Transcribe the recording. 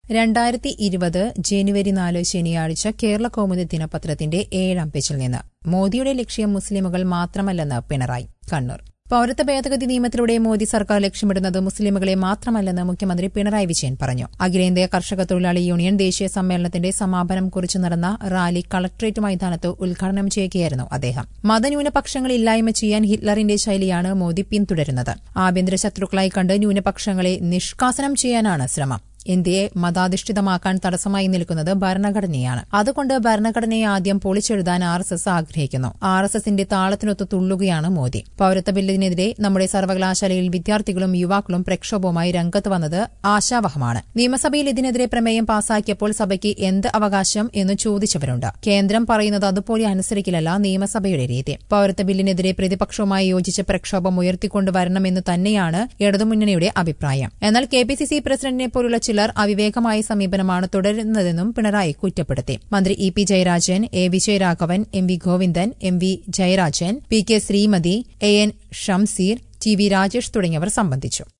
രണ്ടായിരത്തി ഇരുപത് ജനുവരി നാല് ശനിയാഴ്ച കേരള കൗമുദി ദിനപത്രത്തിന്റെ ഏഴാം പേജിൽ നിന്ന് മോദിയുടെ ലക്ഷ്യം മുസ്ലിമുകൾ മാത്രമല്ലെന്ന് പിണറായി കണ്ണൂർ പൌരത്വ ഭേദഗതി നിയമത്തിലൂടെ മോദി സർക്കാർ ലക്ഷ്യമിടുന്നത് മുസ്ലിമുകളെ മാത്രമല്ലെന്ന് മുഖ്യമന്ത്രി പിണറായി വിജയൻ പറഞ്ഞു അഖിലേന്ത്യാ കർഷക തൊഴിലാളി യൂണിയൻ ദേശീയ സമ്മേളനത്തിന്റെ സമാപനം കുറിച്ച് നടന്ന റാലി കളക്ടറേറ്റ് മൈതാനത്ത് ഉദ്ഘാടനം ചെയ്യുകയായിരുന്നു അദ്ദേഹം മതന്യൂനപക്ഷങ്ങളെ ഇല്ലായ്മ ചെയ്യാൻ ഹിറ്റ്ലറിന്റെ ശൈലിയാണ് മോദി പിന്തുടരുന്നത് ആഭ്യന്തര ശത്രുക്കളായി കണ്ട് ന്യൂനപക്ഷങ്ങളെ നിഷ്കാസനം ചെയ്യാനാണ് ശ്രമം ഇന്ത്യയെ മതാധിഷ്ഠിതമാക്കാൻ തടസ്സമായി നിൽക്കുന്നത് ഭരണഘടനയാണ് അതുകൊണ്ട് ഭരണഘടനയെ ആദ്യം പൊളിച്ചെഴുതാൻ ആർ എസ് എസ് ആഗ്രഹിക്കുന്നു ആർ എസ് എസിന്റെ താളത്തിനൊത്ത് തുള്ളുകയാണ് മോദി പൌരത്വ ബില്ലിനെതിരെ നമ്മുടെ സർവകലാശാലയിൽ വിദ്യാർത്ഥികളും യുവാക്കളും പ്രക്ഷോഭവുമായി രംഗത്ത് വന്നത് ആശാവഹമാണ് നിയമസഭയിൽ ഇതിനെതിരെ പ്രമേയം പാസാക്കിയപ്പോൾ സഭയ്ക്ക് എന്ത് അവകാശം എന്ന് ചോദിച്ചവരുണ്ട് കേന്ദ്രം പറയുന്നത് അതുപോലെ അനുസരിക്കില്ലല്ല നിയമസഭയുടെ രീതി പൌരത്വ ബില്ലിനെതിരെ പ്രതിപക്ഷവുമായി യോജിച്ച് പ്രക്ഷോഭം ഉയർത്തിക്കൊണ്ടുവരണമെന്ന് തന്നെയാണ് ഇടതുമുന്നണിയുടെ അഭിപ്രായം എന്നാൽ കെ പി സി സി പ്രസിഡന്റിനെ പോലുള്ള ചിലർ അവിവേകമായ സമീപനമാണ് തുടരുന്നതെന്നും പിണറായി കുറ്റപ്പെടുത്തി മന്ത്രി E P Jayarajan A Vijayaraghavan M V Govindan M V Jayarajan P K Sreemathi A N Shamseer T V Rajesh തുടങ്ങിയവർ സംബന്ധിച്ചു